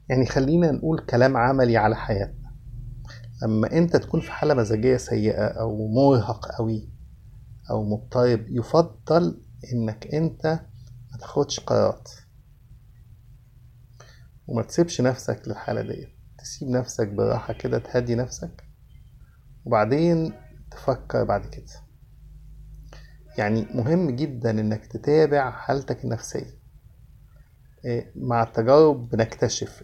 يعني خلينا نقول كلام عملي على حياتنا لما انت تكون في حالة مزاجية سيئة او مرهق قوي او مضطرب يفضل انك انت ما تاخدش قرارات وما تسيبش نفسك للحالة دي تسيب نفسك براحة كده تهدي نفسك وبعدين تفكر بعد كده يعني مهم جدا انك تتابع حالتك النفسية إيه، مع التجارب بنكتشف